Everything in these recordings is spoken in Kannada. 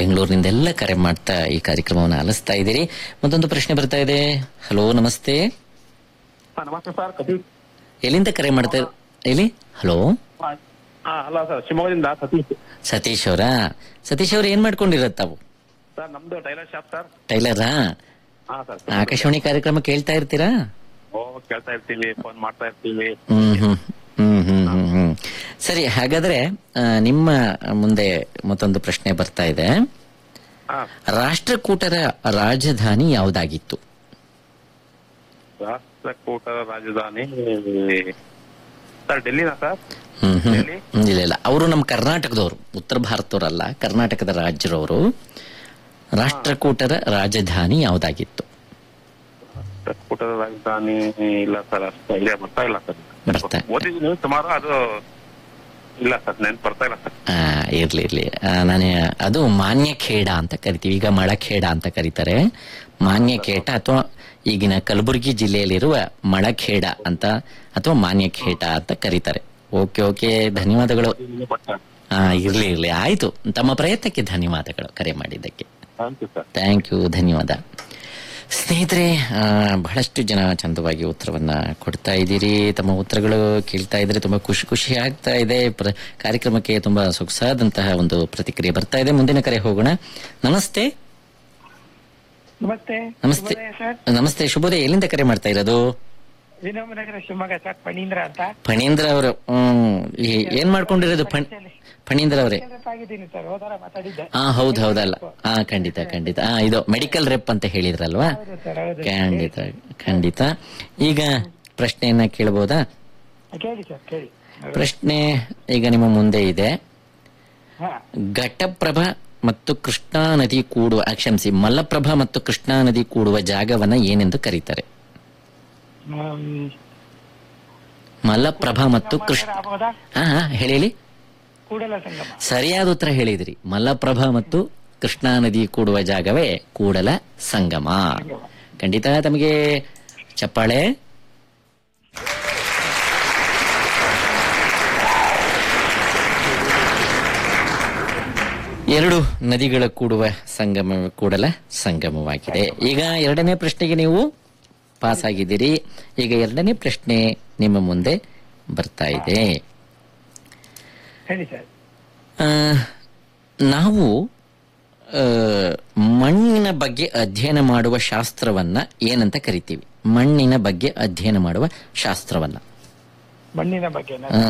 ಬೆಂಗಳೂರಿನಿಂದೆಲ್ಲ ಕರೆ ಮಾಡ್ತಾ ಈ ಕಾರ್ಯಕ್ರಮವನ್ನು ಆಲಿಸ್ತಾ ಇದ್ದೀರಿ ಮತ್ತೊಂದು ಪ್ರಶ್ನೆ ಬರ್ತಾ ಇದೆ ಹಲೋ ನಮಸ್ತೆ ಹಾ ನಮಸ್ತೆ ಸರ್ ಕತೀಶ್ ಎಲ್ಲಿಂದ ಕರೆ ಮಾಡ್ತಾ ಎಲ್ಲಿ ಹಲೋ ಹಾ ಅಲ್ಲ ಸರ್ ಶಿವಮೊಗ್ಗದಿಂದ ಸತೀಶ್ ಸತೀಶ್ ಅವರ ಸತೀಶ್ ಅವ್ರು ಏನ್ ಮಾಡ್ಕೊಂಡಿರತ್ ತಾವು ಸರ್ ನಮ್ದು ಟೈಲರ್ ಶಾಪ್ ಸರ್ ಟೈಲರಾ ಹಾ ಸರ್ ಆಕಾಶವಾಣಿ ಕಾರ್ಯಕ್ರಮ ಕೇಳ್ತಾ ಇರ್ತೀರಾ ಓ ಕೇಳ್ತಾ ಇರ್ತೀವಿ ಫೋನ್ ಮಾಡ್ತಾ ಇರ್ತೀವಿ ಹ್ಮ್ ಹ್ಮ್ ಹ್ಮ್ ಹ್ಮ್ ಹ್ಮ್ ಹ್ಮ್ ಸರಿ ಹಾಗಾದ್ರೆ ಆ, ನಿಮ್ಮ ಮುಂದೆ ಮತ್ತೊಂದು ಪ್ರಶ್ನೆ ಬರ್ತಾ ಇದೆ ಹಾ ರಾಷ್ಟ್ರಕೂಟರ ರಾಜಧಾನಿ ಯಾವುದಾಗಿತ್ತು ರಾಷ್ಟ್ರಕೂಟರ ರಾಜಧಾನಿ ಸರ್ ಡೆಲ್ಲಿನಾ ಸರ್ ಹ್ಮ್ ಹ್ಮ್ ಎಲ್ಲಿ? ಹ್ಮ್, ಇಲ್ಲ ಇಲ್ಲ ಅವರು ನಮ್ಮ ಕರ್ನಾಟಕದವರು ಉತ್ತರ ಭಾರತದವರಲ್ಲ ಕರ್ನಾಟಕದ ರಾಜ್ಯರವರು ರಾಷ್ಟ್ರಕೂಟರ ರಾಜಧಾನಿ ಯಾವುದಾಗಿತ್ತು ರಾಷ್ಟ್ರಕೂಟರ ರಾಜಧಾನಿ ಇಲ್ಲ ಸರ್ ಅಷ್ಟು ಐಡಿಯಾ ಬರ್ತಾ ಇಲ್ಲ ಸರ್ ಬರ್ತಾ- ಓದಿದ್ದೀನಿ ಸುಮಾರು ಅದು ಇಲ್ಲ ಸರ್ ನೆನ್ಪು ಬರ್ತಾ ಇಲ್ಲ ಸರ್ ಆ, ಇರ್ಲಿ ಇರ್ಲಿ ಆ, ನಾನು ಅದು ಮಾನ್ಯಖೇಡ ಅಂತ ಕರಿತೀವಿ ಈಗ ಮಳಖೇಡ ಅಂತ ಕರೀತಾರೆ ಮಾನ್ಯಖೇಟ ಅಥವಾ ಈಗಿನ ಕಲಬುರಗಿ ಜಿಲ್ಲೆಯಲ್ಲಿರುವ ಮಳಖೇಡ ಅಂತ ಅಥವಾ ಮಾನ್ಯಖೇಟ ಅಂತ ಕರೀತಾರೆ ಓಕೆ ಓಕೆ ಧನ್ಯವಾದಗಳು ಆ, ಇರ್ಲಿ ಇರ್ಲಿ ಆಯ್ತು ತಮ್ಮ ಪ್ರಯತ್ನಕ್ಕೆ ಧನ್ಯವಾದಗಳು ಕರೆ ಮಾಡಿದ್ದಕ್ಕೆ thank you sir thank you ಧನ್ಯವಾದ ಸ್ನೇಹಿತರೆ ಆ, ಬಹಳಷ್ಟು ಜನ ಚಂದವಾಗಿ ಉತ್ತರವನ್ನ ಕೊಡ್ತಾ ಇದ್ದೀರಿ ತಮ್ಮ ಉತ್ತರಗಳು ಕೇಳ್ತಾ ಇದ್ರೆ ತುಂಬಾ ಖುಷಿ ಖುಷಿ ಆಗ್ತಾ ಇದೆ ಪ್ರ- ಕಾರ್ಯಕ್ರಮಕ್ಕೆ ತುಂಬಾ ಸೊಗಸಾದಂತಹ ಒಂದು ಪ್ರತಿಕ್ರಿಯೆ ಬರ್ತಾ ಇದೆ ಮುಂದಿನ ಕರೆ ಹೋಗೋಣ ನಮಸ್ತೆ ನಮಸ್ತೆ ನಮಸ್ತೆ ಶುಭೋದಯ ಸರ್ ನಮಸ್ತೆ ಶುಭೋದಯ ಎಲ್ಲಿಂದ ಕರೆ ಮಾಡ್ತಾ ಇರೋದು ವಿನೋಬನಗರ ಶಿವಮೊಗ್ಗ ಸರ್ ಫಣೀಂದ್ರ ಅಂತ ಫಣೀಂದ್ರ ಅವರು ಹ್ಮ್ ಈ- ಏನ್ ಮಾಡ್ಕೊಂಡಿರೋದು ಫಣ್ ಫಣೀಂದ್ರ ಅವರೇ ಕೆಲಸ ಆಗಿದ್ದೀನಿ ಸರ್ ಹೋದಾರ ಮಾತಾಡಿದ್ದೆ ಹಾ ಹೌದು ಹೌದಲ್ಲ ಹಾ ಖಂಡಿತ ಖಂಡಿತ ಹಾ ಇದು ಮೆಡಿಕಲ್ ರೆಪ್ ಅಂತ ಹೇಳಿದ್ರಲ್ವಾ ಹೌದು ಸರ್ ಹೌದು ಖಂಡಿತ ಖಂಡಿತ ಈಗ ಪ್ರಶ್ನೆಯನ್ನ ಕೇಳಬಹುದಾ ಕೇಳಿ ಸರ್ ಕೇಳಿ ಪ್ರಶ್ನೆ ಈಗ ನಿಮ್ಮ ಮುಂದೆ ಇದೆ ಹಾ ಘಟಪ್ರಭಾ ಮತ್ತು ಕೃಷ್ಣಾ ನದಿ ಕೂಡುವ ಆ, ಕ್ಷಮಿಸಿ ಮಲ್ಲಪ್ರಭಾ ಮತ್ತು ಕೃಷ್ಣಾ ನದಿ ಕೂಡುವ ಜಾಗವನ್ನ ಏನೆಂದು ಕರೀತಾರೆ ಹ್ಮ್. ಮಲ್ಲಪ್ರಭಾ ಮತ್ತು ಕೃಷ್ಣ ಕುಮಾರ ಆಗ್ಬೋದಾ ಹಾ ಹಾ, ಹೇಳಿ ಹೇಳಿ ಕೂಡಲ ಸಂಗಮ ಸರಿಯಾದ ಉತ್ತರ ಹೇಳಿದ್ರಿ ಮಲ್ಲಪ್ರಭಾ ಮತ್ತು ಕೃಷ್ಣಾ ನದಿ ಕೂಡುವ ಜಾಗವೇ ಕೂಡಲ ಸಂಗಮ ಖಂಡಿತ ತಮಗೆ ಚಪ್ಪಾಳೆ ಎರಡು ನದಿಗಳ ಕೂಡುವ ಸಂಗಮ ಕೂಡಲ ಸಂಗಮವಾಗಿದೆ ಈಗ ಎರಡನೇ ಪ್ರಶ್ನೆಗೆ ನೀವು ಪಾಸ್ ಆಗಿದ್ದೀರಿ ಈಗ ಎರಡನೇ ಪ್ರಶ್ನೆ ನಿಮ್ಮ ಮುಂದೆ ಬರ್ತಾ ಇದೆ ಹೇಳಿ ಸರ್ ಆ, ನಾವು ಆ, ಮಣ್ಣಿನ ಬಗ್ಗೆ ಅಧ್ಯಯನ ಮಾಡುವ ಶಾಸ್ತ್ರವನ್ನ ಏನಂತ ಕರಿತೀವಿ ಮಣ್ಣಿನ ಬಗ್ಗೆ ಅಧ್ಯಯನ ಮಾಡುವ ಶಾಸ್ತ್ರವನ್ನ ಮಣ್ಣಿನ ಬಗ್ಗೆ ಆ,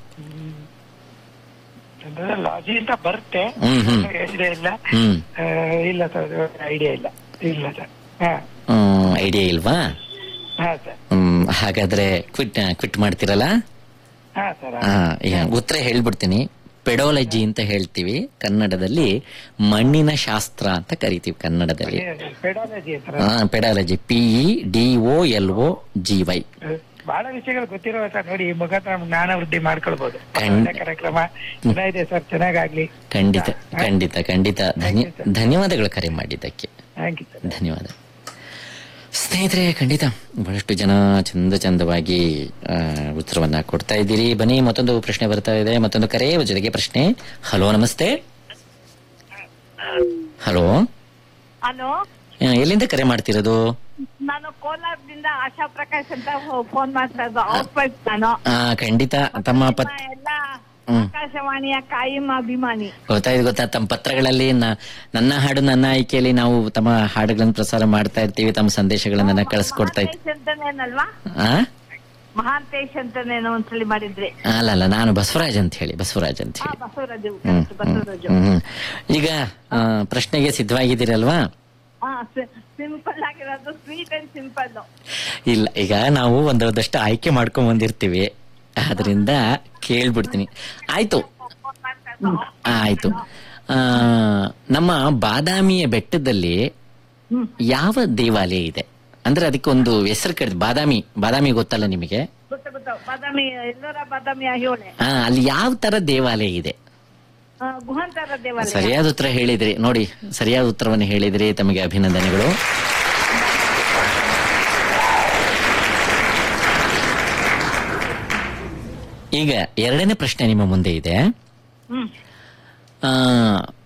ಲಾಜಿ ಅಂತ ಬರುತ್ತೆ ಹ್ಮ್, ಹ್ಮ್. ಐಡಿಯಾ ಇಲ್ಲ ಹ್ಮ್ ಆ, ಇಲ್ಲ ಸರ್ ಐಡಿಯಾ ಇಲ್ಲ ಇಲ್ಲ ಸರ್ ಹಾ ಐಡಿಯಾ ಇಲ್ವಾ ಹಾ ಸರ್ ಹ್ಮ್, ಹಾಗಾದ್ರೆ ಕ್ವಿಟ್ ಕ್ವಿಟ್ ಮಾಡ್ತಿರಲ್ಲ ಹಾ ಸರ್ ಆ, ಈಗ ಉತ್ತರ ಹೇಳ್ಬಿಡ್ತೀನಿ ಪೆಡೋಲಜಿ ಅಂತ ಹೇಳ್ತೀವಿ ಕನ್ನಡದಲ್ಲಿ ಮಣ್ಣಿನ ಶಾಸ್ತ್ರ ಅಂತ ಕರಿತೀವಿ ಕನ್ನಡದಲ್ಲಿ ಪೆಡಾಲಜಿ ಅಂತ pedology P E D O L O G Y ಬಹಳ ವಿಷಯಗಳು ಗೊತ್ತಿರೋ ಸರ್ ನೋಡಿ ಈ ಮುಖಾಂತರ ಜ್ಞಾನ ವೃದ್ಧಿ ಮಾಡ್ಕೊಳ್ಬಹುದು ಖಂಡಿತ. ಒಳ್ಳೆ ಕಾರ್ಯಕ್ರಮ ಚೆನ್ನಾಗಿದೆ ಸರ್ ಚೆನ್ನಾಗಾಗ್ಲಿ ಖಂಡಿತ ಖಂಡಿತ ಖಂಡಿತ ಧನ್ಯ Thank you, sir. ಧನ್ಯವಾದಗಳು ಕರೆ ಮಾಡಿದ್ದಕ್ಕೆ ಥ್ಯಾಂಕ್ ಯು ಸರ್ ಧನ್ಯವಾದ ಸ್ನೇಹಿತರೆ ಖಂಡಿತ ಬಹಳಷ್ಟು ಜನ ಚಂದ ಚಂದವಾಗಿ ಆ, ಉತ್ತರವನ್ನ ಕೊಡ್ತಾ ಇದ್ದೀರಿ ಬನ್ನಿ ಮತ್ತೊಂದು ಪ್ರಶ್ನೆ ಬರ್ತಾ ಇದೆ ಮತ್ತೊಂದು ಕರೆ ಜೊತೆಗೆ ಪ್ರಶ್ನೆ ಹಲೋ ನಮಸ್ತೆ ಹಲೋ ಹಲೋ ಆ, ಎಲ್ಲಿಂದ ಕರೆ ಮಾಡ್ತಿರೋದು ನಾನು ಕೋಲಾರದಿಂದ ಆಶಾ ಪ್ರಕಾಶ್ ಅಂತ ಫೋನ್ ಮಾಡ್ತಾ ಇದ್ದು ಹೌಸ್ ವೈಫ್ ನಾನು ಆ, ಖಂಡಿತ ತಮ್ಮ ಪತ್ ನಿಮ್ಮ ಎಲ್ಲ ಹ್ಮ್. ಆಕಾಶವಾಣಿಯ ಕಾಯಂ ಅಭಿಮಾನಿ ಗೊತ್ತಾಯ್ತು ಗೊತ್ತಾ ತಮ್ಮ ಪತ್ರಗಳಲ್ಲಿ ನ- ನನ್ನ ಹಾಡು ನನ್ನ ಆಯ್ಕೆಯಲ್ಲಿ ನಾವು ತಮ್ಮ ಹಾಡುಗಳನ್ನು ಪ್ರಸಾರ ಮಾಡ್ತಾ ಇರ್ತೀವಿ ತಮ್ಮ ಸಂದೇಶಗಳನ್ನ ಕಳಿಸ್ಕೊಡ್ತಾ ಇರ್ತೀವಿ ಮಹಾಂತೇಶ್ ಅಂತಾನೇನಲ್ವಾ ಆ ಮಹಾಂತೇಶ್ ಅಂತಾನೇನೋ ಒಂದ್ಸಲಿ ಮಾಡಿದ್ರಿ ಅಲ್ಲ ಅಲ್ಲ ನಾನು ಬಸವರಾಜ್ ಅಂತ ಹೇಳಿ ಬಸವರಾಜ್ ಅಂತ ಹಾ ಹೇಳಿ ಬಸವರಾಜು ಹ್ಮ್, correct, ಬಸವರಾಜು ಹ್ಮ್, ಹ್ಮ್. ಈಗ ಆ, ಪ್ರಶ್ನೆಗೆ ಸಿದ್ಧವಾಗಿದ್ದೀರಲ್ವಾ ಹಾ ಸಿಂಪಲ್ ಆಗಿರೋದು ಸ್ವೀಟ್ ಅಂಡ್ ಸಿಂಪಲ್ ಇಲ್ಲ ಈಗ ನಾವು ಒಂದೊಂದಷ್ಟು ಆಯ್ಕೆ ಮಾಡ್ಕೊಂಡ್ ಬಂದಿರ್ತೀವಿ ಆದ್ರಿಂದ ಕೇಳ್ಬಿಡ್ತೀನಿ ಆಯ್ತು ಆಯ್ತು ಆ, ನಮ್ಮ ಬಾದಾಮಿಯ ಬೆಟ್ಟದಲ್ಲಿ ಯಾವ ದೇವಾಲಯ ಇದೆ ಅಂದ್ರೆ ಅದಕ್ಕೆ ಒಂದು ಹೆಸರು ಕರೆದು ಬಾದಾಮಿ ಬಾದಾಮಿ ಗೊತ್ತಲ್ಲ ನಿಮಗೆ ಗೊತ್ತ ಗೊತ್ತ ಬಾದಾಮಿ ಎಲ್ಲರ ಬಾದಾಮಿ ಅಹಿಯೋಳೆ ಆ, ಅಲ್ಲಿ ಯಾವ ತರ ದೇವಾಲಯ ಇದೆ ಆ, ಗುಹಾಂತರ ದೇವಾಲಯ ಸರಿಯಾದ ಉತ್ತರ ಹೇಳಿದ್ರಿ ನೋಡಿ ಸರಿಯಾದ ಉತ್ತರವನ್ನು ಹೇಳಿದ್ರಿ ತಮಗೆ ಅಭಿನಂದನೆಗಳು ಈಗ ಎರಡನೇ ಪ್ರಶ್ನೆ ನಿಮ್ಮ ಮುಂದೆ ಇದೆ ಹ್ಮ್ ಆ,